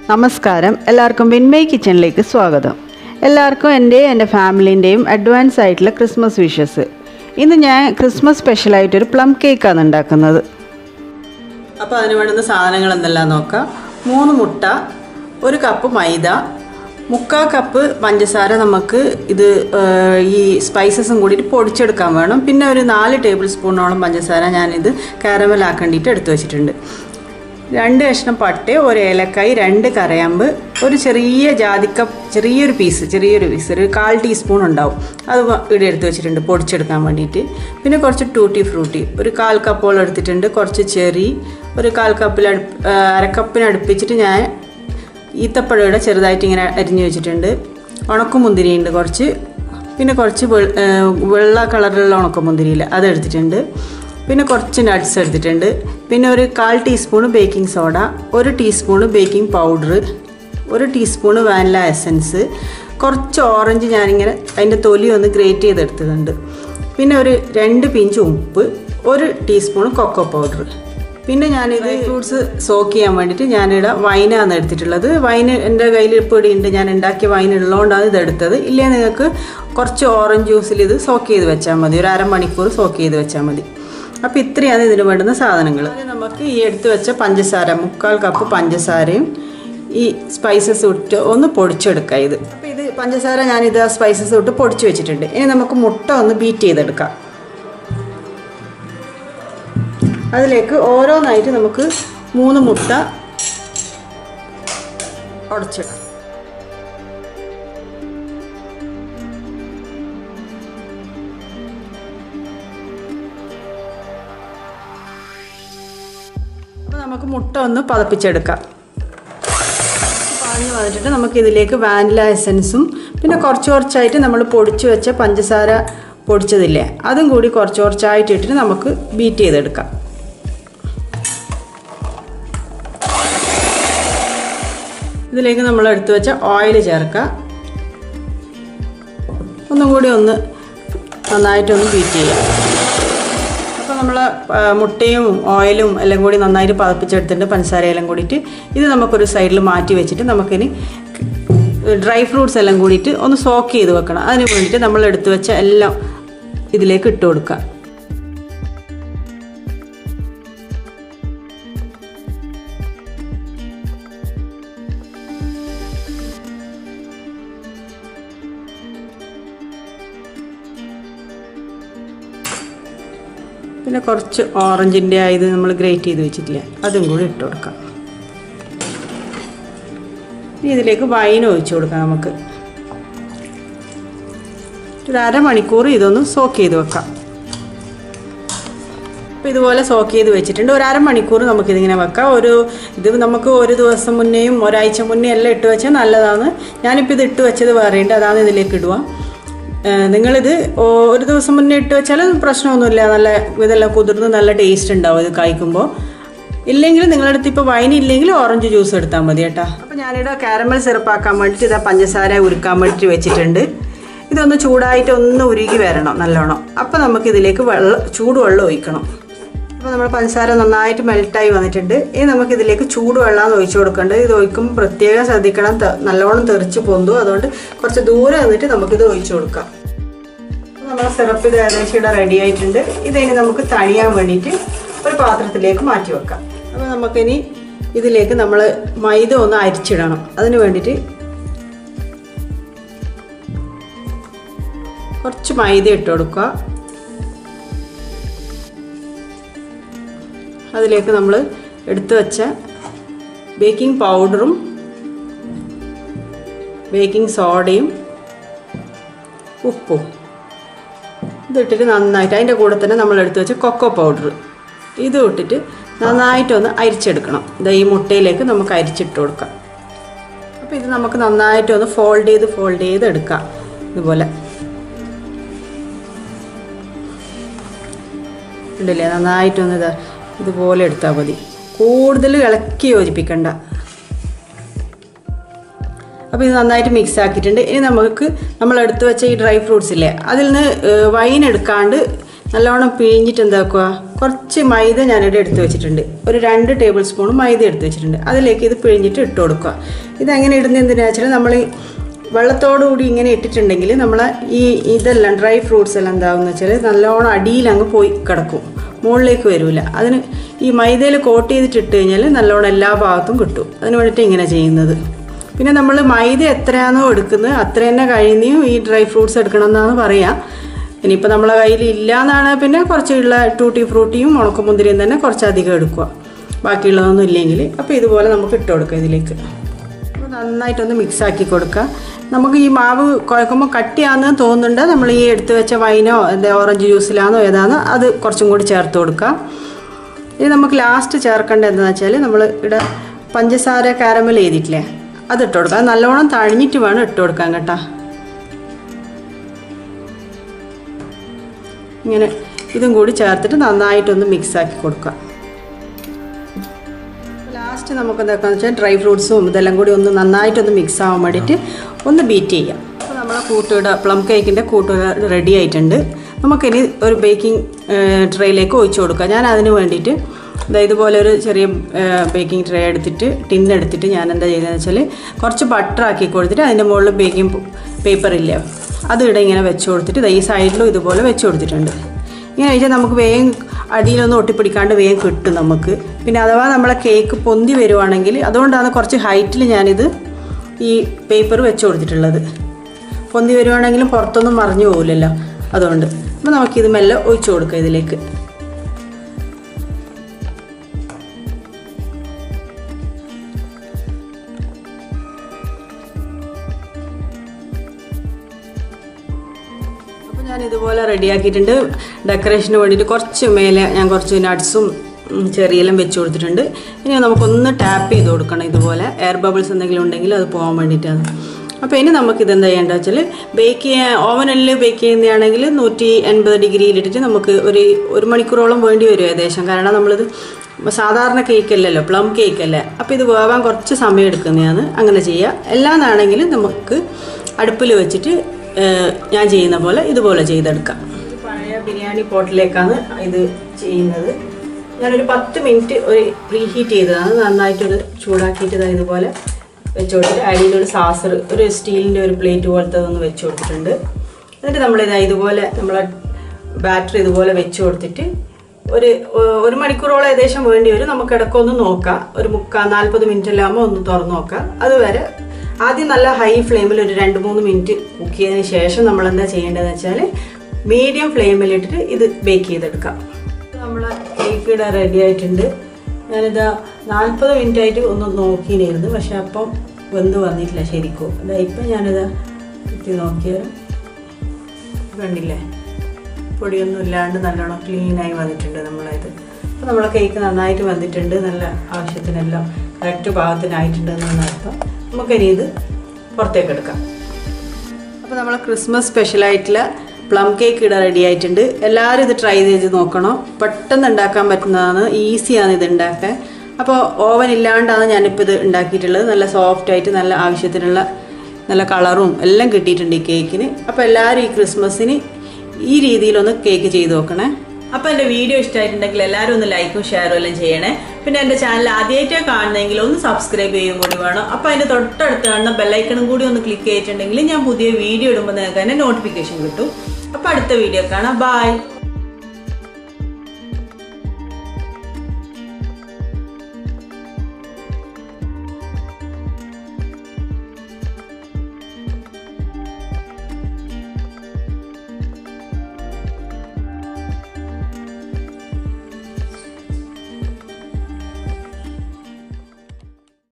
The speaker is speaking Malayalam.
നമസ്കാരം എല്ലാവർക്കും വിൻമൈ കിച്ചണിലേക്ക് സ്വാഗതം എല്ലാവർക്കും എൻ്റെ എൻ്റെ ഫാമിലീൻ്റെയും അഡ്വാൻസ് ആയിട്ടുള്ള ക്രിസ്മസ് വിഷസ് ഇന്ന് ഞാൻ ക്രിസ്മസ് സ്പെഷ്യലായിട്ടൊരു പ്ലം കേക്കാണ് ഉണ്ടാക്കുന്നത് അപ്പോൾ അതിന് വേണ്ടുന്ന സാധനങ്ങൾ എന്തെല്ലാം നോക്കാം മൂന്ന് മുട്ട ഒരു കപ്പ് മൈദ മുക്കാൽ കപ്പ് പഞ്ചസാര നമുക്ക് ഇത് ഏഹ്, ഈ സ്പൈസസും കൂടിയിട്ട് പൊടിച്ചെടുക്കാൻ വേണം പിന്നെ ഒരു നാല് ടേബിൾ സ്പൂണോളം പഞ്ചസാര ഞാനിത് കാരമലാക്കേണ്ടിയിട്ട് എടുത്തു വെച്ചിട്ടുണ്ട് രണ്ട് കഷ്ണം പട്ട ഒരു ഏലക്കായി രണ്ട് കരയാമ്പ് ഒരു ചെറിയ ജാതിക്ക ചെറിയൊരു പീസ് ചെറിയൊരു പീസ് ഒരു കാൽ ടീസ്പൂൺ ഉണ്ടാവും അത് വ- ഇവിടെ എടുത്ത് വെച്ചിട്ടുണ്ട് പൊടിച്ചെടുക്കാൻ വേണ്ടിയിട്ട് പിന്നെ കുറച്ച് ടൂട്ടി ഫ്രൂട്ടി ഒരു കാൽ കപ്പോളം എടുത്തിട്ടുണ്ട് കുറച്ച് ചെറി ഒരു കാൽ കപ്പിൽ അടുപ്പ് ആ, അരക്കപ്പിന് അടുപ്പിച്ചിട്ട് ഞാൻ ഈത്തപ്പഴയുടെ ചെറുതായിട്ട് ഇങ്ങനെ അരിഞ്ഞു വെച്ചിട്ടുണ്ട് ഉണക്കമുന്തിരിയുണ്ട് കുറച്ച് പിന്നെ കുറച്ച് വെ- ആ, വെള്ള കളറിലുള്ള ഉണക്കമുന്തിരിയില്ല അത് എടുത്തിട്ടുണ്ട് പിന്നെ കുറച്ച് നട്ട്സ് എടുത്തിട്ടുണ്ട് പിന്നെ ഒരു കാൽ ടീസ്പൂണ് ബേക്കിംഗ് സോഡ ഒരു ടീസ്പൂണ് ബേക്കിംഗ് പൗഡർ ഒരു ടീസ്പൂണ് വാനില എസൻസ് കുറച്ച് ഓറഞ്ച് ഞാനിങ്ങനെ അതിൻ്റെ തൊലി ഒന്ന് ഗ്രേറ്റ് ചെയ്തെടുത്തിട്ടുണ്ട് പിന്നെ ഒരു രണ്ട് പിഞ്ച് ഉപ്പ് ഒരു ടീസ്പൂൺ കൊക്കോ പൗഡർ പിന്നെ ഞാനിത് ഫ്രൂട്ട്സ് സോക്ക് ചെയ്യാൻ വേണ്ടിയിട്ട് ഞാനിവിടെ വൈനാണ് എടുത്തിട്ടുള്ളത് വൈന് എൻ്റെ കയ്യിൽ ഇപ്പോൾ ഇവിടെ ഉണ്ട് ഞാൻ ഉണ്ടാക്കിയ വൈൻ ഉള്ളതുകൊണ്ടാണ് ഇത് എടുത്തത് ഇല്ലേ നിങ്ങൾക്ക് കുറച്ച് ഓറഞ്ച് ജ്യൂസിൽ ഇത് സോക്ക് ചെയ്ത് വെച്ചാൽ മതി ഒരു അരമണിക്കൂർ സോക്ക് ചെയ്ത് വെച്ചാൽ മതി അപ്പോൾ ഇത്രയാണ് ഇതിന് വേണ്ടുന്ന സാധനങ്ങൾ നമുക്ക് ഈ എടുത്ത് വെച്ച പഞ്ചസാര മുക്കാൽ കപ്പ് പഞ്ചസാരയും ഈ സ്പൈസസ് ഇട്ട് ഒന്ന് പൊടിച്ചെടുക്കാം ഇത് അപ്പോൾ ഇത് പഞ്ചസാര ഞാനിത് ആ സ്പൈസസ് ഇട്ട് പൊടിച്ച് വെച്ചിട്ടുണ്ട് ഇനി നമുക്ക് മുട്ട ഒന്ന് ബീറ്റ് ചെയ്തെടുക്കാം അതിലേക്ക് ഓരോന്നായിട്ട് നമുക്ക് മൂന്ന് മുട്ട ഉടച്ചിടാം അപ്പോൾ നമുക്ക് മുട്ട ഒന്ന് പതപ്പിച്ചെടുക്കാം പാഞ്ഞ് വന്നിട്ട് നമുക്ക് ഇതിലേക്ക് വാനില എസൻസും പിന്നെ കുറച്ച് കുറച്ചായിട്ട് നമ്മൾ പൊടിച്ചു വെച്ച പഞ്ചസാര പൊടിച്ചതില്ലേ അതും കൂടി കുറച്ച് കുറച്ചായിട്ട് ഇട്ടിട്ട് നമുക്ക് ബീറ്റ് ചെയ്തെടുക്കാം ഇതിലേക്ക് നമ്മൾ എടുത്തു വെച്ച ഓയിൽ ചേർക്കാം ഒന്നും കൂടി ഒന്ന് നന്നായിട്ടൊന്ന് ബീറ്റ് ചെയ്യാം അപ്പോൾ നമ്മൾ മുട്ടയും ഓയിലും എല്ലാം കൂടി നന്നായിട്ട് പതപ്പിച്ചെടുത്തിട്ട് പഞ്ചസാരയെല്ലാം കൂടിയിട്ട് ഇത് നമുക്കൊരു സൈഡിൽ മാറ്റി വെച്ചിട്ട് നമുക്കിനി ഡ്രൈ ഫ്രൂട്ട്സ് എല്ലാം കൂടിയിട്ട് ഒന്ന് സോക്ക് ചെയ്ത് വെക്കണം അതിന് വേണ്ടിയിട്ട് നമ്മൾ എടുത്തു വെച്ച എല്ലാം ഇതിലേക്ക് ഇട്ട് കൊടുക്കുക പിന്നെ കുറച്ച് ഓറഞ്ചിൻ്റെ ആയത് നമ്മൾ ഗ്രേറ്റ് ചെയ്ത് വെച്ചിട്ടില്ലേ അതും കൂടി ഇട്ട് കൊടുക്കാം ഇനി ഇതിലേക്ക് വൈൻ ഒഴിച്ചു കൊടുക്കാം നമുക്ക് ഒരു അരമണിക്കൂർ ഇതൊന്ന് സോക്ക് ചെയ്ത് വെക്കാം അപ്പോൾ ഇതുപോലെ സോക്ക് ചെയ്ത് വെച്ചിട്ടുണ്ട് ഒരു അരമണിക്കൂർ നമുക്കിതിങ്ങനെ വെക്കാം ഒരു ഇത് നമുക്ക് ഒരു ദിവസം മുന്നേയും ഒരാഴ്ച മുന്നേ എല്ലാം ഇട്ട് വെച്ചാൽ നല്ലതാണ് ഞാനിപ്പോൾ ഇത് ഇട്ട് വെച്ചത് വേറെയുണ്ട് അതാണ് ഇതിലേക്ക് ഇടുക ഏഹ് നിങ്ങളിത് ഓ- ഒരു ദിവസം മുന്നേ ഇട്ട് വെച്ചാൽ പ്രശ്നമൊന്നുമില്ല നല്ല ഇതെല്ലാം കുതിർന്ന് നല്ല ടേസ്റ്റ് ഉണ്ടാവും ഇത് കഴിക്കുമ്പോൾ ഇല്ലെങ്കിൽ നിങ്ങളുടെ അടുത്ത് ഇപ്പോൾ വൈൻ ഇല്ലെങ്കിൽ ഓറഞ്ച് ജ്യൂസ് എടുത്താൽ മതി കേട്ടോ അപ്പോൾ ഞാനിവിടെ കാരമൽ സിറപ്പാക്കാൻ വേണ്ടിയിട്ട് ഇതാ പഞ്ചസാര ഉരുക്കാൻ വേണ്ടിയിട്ട് വെച്ചിട്ടുണ്ട് ഇതൊന്ന് ചൂടായിട്ട് ഒന്ന് ഉരുകി വരണം നല്ലോണം അപ്പോൾ നമുക്ക് ഇതിലേക്ക് വെള്ളം ചൂടുവെള്ളം ഒഴിക്കണം അപ്പോൾ നമ്മൾ പഞ്ചസാര നന്നായിട്ട് മെൽറ്റായി വന്നിട്ടുണ്ട് ഇനി നമുക്ക് ഇതിലേക്ക് ചൂടുവെള്ളമാണ് ഒഴിച്ചു കൊടുക്കേണ്ടത് ഇത് ഒഴിക്കുമ്പോൾ പ്രത്യേകം ശ്രദ്ധിക്കണം ത- നല്ലോണം തെറിച്ച് പൊന്തു അതുകൊണ്ട് കുറച്ച് ദൂരെ വന്നിട്ട് നമുക്കിത് ഒഴിച്ചു കൊടുക്കാം അപ്പോൾ നമ്മുടെ സിറപ്പ് ഇത് ഏകദേശം ഇവിടെ റെഡി ആയിട്ടുണ്ട് ഇതിനി നമുക്ക് തണിയാൻ വേണ്ടിയിട്ട് ഒരു പാത്രത്തിലേക്ക് മാറ്റി വെക്കാം അപ്പോൾ നമുക്കിനി ഇതിലേക്ക് നമ്മൾ മൈദ ഒന്ന് അരിച്ചിടണം അതിന് വേണ്ടിയിട്ട് കുറച്ച് മൈദ ഇട്ട് കൊടുക്കുക അതിലേക്ക് നമ്മൾ എടുത്തു വെച്ച ബേക്കിംഗ് പൗഡറും ബേക്കിംഗ് സോഡയും ഉപ്പും ഇതിട്ടിട്ട് നന്നായിട്ട് അതിൻ്റെ കൂടെ തന്നെ നമ്മൾ എടുത്തു വെച്ച കൊക്കോ പൗഡർ ഇത് ഇട്ടിട്ട് നന്നായിട്ടൊന്ന് അരിച്ചെടുക്കണം ഇതാ ഈ മുട്ടയിലേക്ക് നമുക്ക് അരിച്ചിട്ട് കൊടുക്കാം അപ്പോൾ ഇത് നമുക്ക് നന്നായിട്ടൊന്ന് ഫോൾഡ് ചെയ്ത് ഫോൾഡ് ചെയ്ത് എടുക്കാം ഇതുപോലെ ഉണ്ടല്ലേ നന്നായിട്ടൊന്ന് ഇതാ ഇതുപോലെ എടുത്താൽ മതി കൂടുതൽ ഇളക്കി യോജിപ്പിക്കണ്ട അപ്പോൾ ഇത് നന്നായിട്ട് മിക്സ് ആക്കിയിട്ടുണ്ട് ഇനി നമുക്ക് നമ്മൾ എടുത്തു വെച്ച ഈ ഡ്രൈ ഫ്രൂട്ട്സ് ഇല്ലേ അതിൽ നിന്ന് വൈൻ എടുക്കാണ്ട് നല്ലോണം പിഴിഞ്ഞിട്ട് എന്താക്കുക കുറച്ച് മൈദ ഞാനിവിടെ എടുത്ത് വെച്ചിട്ടുണ്ട് ഒരു രണ്ട് ടേബിൾ സ്പൂൺ മൈദ എടുത്ത് വെച്ചിട്ടുണ്ട് അതിലേക്ക് ഇത് പിഴിഞ്ഞിട്ട് ഇട്ട് കൊടുക്കുക ഇതെങ്ങനെ ഇടുന്നത് എന്തിനാ വെച്ചാൽ നമ്മൾ ഈ വെള്ളത്തോടുകൂടി ഇങ്ങനെ ഇട്ടിട്ടുണ്ടെങ്കിൽ നമ്മൾ ഈ ഇതെല്ലാം ഡ്രൈ ഫ്രൂട്ട്സ് എല്ലാം എന്താവുന്ന വെച്ചാൽ നല്ലോണം അടിയിൽ അങ്ങ് പോയി കിടക്കും മുകളിലേക്ക് വരില്ല അതിന് ഈ മൈദയിൽ കോട്ട് ചെയ്തിട്ട് ഇട്ട് കഴിഞ്ഞാൽ നല്ലോണം എല്ലാ ഭാഗത്തും കിട്ടും അതിന് വേണ്ടിയിട്ട് ഇങ്ങനെ ചെയ്യുന്നത് പിന്നെ നമ്മൾ മൈദ എത്രയാണോ എടുക്കുന്നത് അത്ര തന്നെ കഴിഞ്ഞും ഈ ഡ്രൈ ഫ്രൂട്ട്സ് എടുക്കണം എന്നാണ് പറയുക ഇനിയിപ്പോൾ നമ്മളെ കയ്യിൽ ഇല്ല എന്നാണ് പിന്നെ കുറച്ചുള്ള ടൂട്ടി ഫ്രൂട്ടിയും ഉണക്കമുന്തിരിയും തന്നെ കുറച്ചധികം എടുക്കുക ബാക്കിയുള്ളതൊന്നും ഇല്ലെങ്കിൽ അപ്പോൾ ഇതുപോലെ നമുക്ക് ഇട്ട് കൊടുക്കാം ഇതിലേക്ക് അപ്പോൾ നന്നായിട്ടൊന്ന് മിക്സ് ആക്കി കൊടുക്കുക നമുക്ക് ഈ മാവ് കുഴക്കുമ്പോൾ കട്ടിയാണെന്ന് തോന്നുന്നുണ്ട് നമ്മൾ ഈ എടുത്തു വെച്ച വൈനോ എന്താ ഓറഞ്ച് ജ്യൂസിലാണോ ഏതാണോ അത് കുറച്ചും കൂടി ചേർത്ത് കൊടുക്കുക ഇനി നമുക്ക് ലാസ്റ്റ് ചേർക്കേണ്ടത് എന്താണെന്ന് വെച്ചാൽ നമ്മൾ ഇവിടെ പഞ്ചസാര കാരമൽ ചെയ്തിട്ടില്ലേ അത് ഇട്ട് കൊടുക്കാം അത് നല്ലോണം തഴിഞ്ഞിട്ട് വേണം ഇട്ട് കൊടുക്കാൻ കേട്ടോ ഇങ്ങനെ ഇതും കൂടി ചേർത്തിട്ട് നന്നായിട്ടൊന്ന് മിക്സ് ആക്കി കൊടുക്കുക ലാസ്റ്റ് നമുക്ക് എന്താക്കാന്ന് വെച്ചാൽ ഡ്രൈ ഫ്രൂട്ട്സും ഇതെല്ലാം കൂടി ഒന്ന് നന്നായിട്ടൊന്ന് മിക്സ് ആവാൻ വേണ്ടിയിട്ട് ഒന്ന് ബീറ്റ് ചെയ്യാം അപ്പോൾ നമ്മളെ കൂട്ടുകൂട പ്ലം കേക്കിൻ്റെ കൂട്ടുകൂട റെഡി ആയിട്ടുണ്ട് നമുക്കിനി ഒരു ബേക്കിംഗ് ട്രേയിലേക്ക് ഒഴിച്ചു കൊടുക്കാം ഞാൻ അതിന് വേണ്ടിയിട്ട് ഇതാ ഇതുപോലെ ഒരു ചെറിയ ബേക്കിംഗ് ട്രേ എടുത്തിട്ട് ടിൻ എടുത്തിട്ട് ഞാൻ എന്താ ചെയ്യുന്നതെന്ന് വെച്ചാൽ കുറച്ച് ബട്ടർ ആക്കി കൊടുത്തിട്ട് അതിൻ്റെ മുകളിൽ ബേക്കിംഗ് പേപ്പർ ഇല്ല അത് ഇവിടെ ഇങ്ങനെ വെച്ച് കൊടുത്തിട്ട് ദാ ഈ സൈഡിലും ഇതുപോലെ വെച്ച് കൊടുത്തിട്ടുണ്ട് ഇങ്ങനെ വെച്ചാൽ നമുക്ക് വേഗം അടിയിലൊന്നും ഒട്ടിപ്പിടിക്കാണ്ട് വേഗം കിട്ടും നമുക്ക് പിന്നെ അഥവാ നമ്മളെ കേക്ക് പൊന്തി വരുവാണെങ്കിൽ അതുകൊണ്ടാണ് കുറച്ച് ഹൈറ്റിൽ ഞാനിത് ഈ പേപ്പർ വെച്ച് കൊടുത്തിട്ടുള്ളത് പൊന്തി വരുവാണെങ്കിലും പുറത്തൊന്നും മറിഞ്ഞു പോകില്ലല്ലോ അതുകൊണ്ട് അപ്പോൾ നമുക്കിത് മെല്ലെ ഒഴിച്ചു കൊടുക്കാം ഇതിലേക്ക് അപ്പോൾ ഞാൻ ഇതുപോലെ റെഡിയാക്കിയിട്ടുണ്ട് ഡെക്കറേഷന് വേണ്ടിയിട്ട് കുറച്ച് മേലെ ഞാൻ കുറച്ച് നട്ട്സും ചെറിയെല്ലാം വെച്ച് കൊടുത്തിട്ടുണ്ട് ഇനി നമുക്കൊന്ന് ടാപ്പ് ചെയ്ത് കൊടുക്കണം ഇതുപോലെ എയർ ബബിൾസ് എന്തെങ്കിലും ഉണ്ടെങ്കിൽ അത് പോകാൻ വേണ്ടിയിട്ടാണ് അപ്പോൾ ഇനി നമുക്ക് ഇതെന്താ ചെയ്യേണ്ടത് വെച്ചാൽ ബേക്ക് ചെയ്യാൻ ഓവനിൽ ബേക്ക് ചെയ്യുന്നതാണെങ്കിൽ നൂറ്റി എൺപത് ഡിഗ്രിയിലിട്ടിട്ട് നമുക്ക് ഒരു ഒരു മണിക്കൂറോളം വേണ്ടി വരും ഏകദേശം കാരണം നമ്മളിത് സാധാരണ കേക്ക് അല്ലല്ലോ പ്ലം കേക്ക് അല്ലേ അപ്പോൾ ഇത് വേവാൻ കുറച്ച് സമയം എടുക്കുന്നതാണ് അങ്ങനെ ചെയ്യുക എല്ലാന്നാണെങ്കിൽ നമുക്ക് അടുപ്പിൽ വെച്ചിട്ട് ഏഹ് ഞാൻ ചെയ്യുന്ന പോലെ ഇതുപോലെ ചെയ്തെടുക്കാം പഴയ ബിരിയാണി പോട്ടിലേക്കാണ് ഇത് ചെയ്യുന്നത് ഞാനൊരു പത്ത് മിനിറ്റ് ഒരു പ്രീഹീറ്റ് ചെയ്തതാണ് നന്നായിട്ടൊരു ചൂടാക്കിയിട്ട് ഇതാ ഇതുപോലെ വെച്ച് കൊടുത്തിട്ട് അടിയിലൊരു സാസർ ഒരു സ്റ്റീലിൻ്റെ ഒരു പ്ലേറ്റ് പോലത്തെ ഒന്ന് വെച്ച് കൊടുത്തിട്ടുണ്ട് എന്നിട്ട് നമ്മളിതാ ഇതുപോലെ നമ്മളെ ബാറ്ററി ഇതുപോലെ വെച്ച് കൊടുത്തിട്ട് ഒരു ഒ- ഒരു മണിക്കൂറോളം ഏകദേശം വേണ്ടി വരും നമുക്ക് ഇടയ്ക്കൊന്ന് നോക്കാം ഒരു മുക്കാൽ നാൽപ്പത് മിനിറ്റ് എല്ലാം ആകുമ്പോൾ ഒന്ന് തുറന്ന് നോക്കാം അതുവരെ ആദ്യം നല്ല ഹൈ ഫ്ലെയിമിൽ ഒരു രണ്ട് മൂന്ന് മിനിറ്റ് കുക്ക് ചെയ്തതിന് ശേഷം നമ്മൾ എന്താ ചെയ്യേണ്ടതെന്ന് വെച്ചാൽ മീഡിയം ഫ്ലെയിമിലിട്ടിട്ട് ഇത് ബേക്ക് ചെയ്തെടുക്കാം നമ്മളെ കേക്ക് ഇവിടെ റെഡി ആയിട്ടുണ്ട് ഞാനിതാ നാൽപ്പത് മിനിറ്റ് ആയിട്ട് ഒന്ന് നോക്കിയിരുന്നു പക്ഷെ അപ്പം വെന്ത് വന്നിട്ടില്ല ശരിക്കും ഇതാ ഇപ്പം ഞാനിതാ എത്തി നോക്കിയാൽ കണ്ടില്ലേ പൊടിയൊന്നും ഇല്ലാണ്ട് നല്ലോണം ക്ലീനായി വന്നിട്ടുണ്ട് നമ്മളത് അപ്പോൾ നമ്മളെ കേക്ക് നന്നായിട്ട് വന്നിട്ടുണ്ട് നല്ല ആവശ്യത്തിനെല്ലാം കറക്റ്റ് പാകത്തിനായിട്ടുണ്ട് എന്നാണ് അർത്ഥം നമുക്കിനി ഇത് പുറത്തേക്ക് എടുക്കാം അപ്പോൾ നമ്മൾ ക്രിസ്മസ് സ്പെഷ്യലായിട്ടുള്ള പ്ലം കേക്ക് ഇവിടെ റെഡി ആയിട്ടുണ്ട് എല്ലാവരും ഇത് ട്രൈ ചെയ്ത് നോക്കണം പെട്ടെന്ന് ഉണ്ടാക്കാൻ പറ്റുന്നതാണ് ഈസിയാണ് ഇത് ഉണ്ടാക്കാൻ അപ്പോൾ ഓവൻ ഇല്ലാണ്ടാണ് ഞാനിപ്പോൾ ഇത് ഉണ്ടാക്കിയിട്ടുള്ളത് നല്ല സോഫ്റ്റ് ആയിട്ട് നല്ല ആവശ്യത്തിനുള്ള നല്ല കളറും എല്ലാം കിട്ടിയിട്ടുണ്ട് ഈ കേക്കിന് അപ്പോൾ എല്ലാവരും ഈ ക്രിസ്മസിന് ഈ രീതിയിലൊന്ന് കേക്ക് ചെയ്ത് നോക്കണേ അപ്പോൾ എൻ്റെ വീഡിയോ ഇഷ്ടമായിട്ടുണ്ടെങ്കിൽ എല്ലാവരും ഒന്ന് ലൈക്കും ഷെയറും എല്ലാം ചെയ്യണേ പിന്നെ എൻ്റെ ചാനൽ ആദ്യമായിട്ടാണ് കാണുന്നതെങ്കിൽ ഒന്ന് സബ്സ്ക്രൈബ് ചെയ്യും കൂടി വേണം അപ്പോൾ അതിൻ്റെ തൊട്ടടുത്ത് കാണുന്ന ബെല്ലൈക്കണും കൂടി ഒന്ന് ക്ലിക്ക് ചെയ്തിട്ടുണ്ടെങ്കിൽ ഞാൻ പുതിയ വീഡിയോ ഇടുമ്പോൾ നിങ്ങൾക്ക് തന്നെ നോട്ടിഫിക്കേഷൻ കിട്ടും അപ്പോൾ അടുത്ത വീഡിയോ കാണാം ബൈ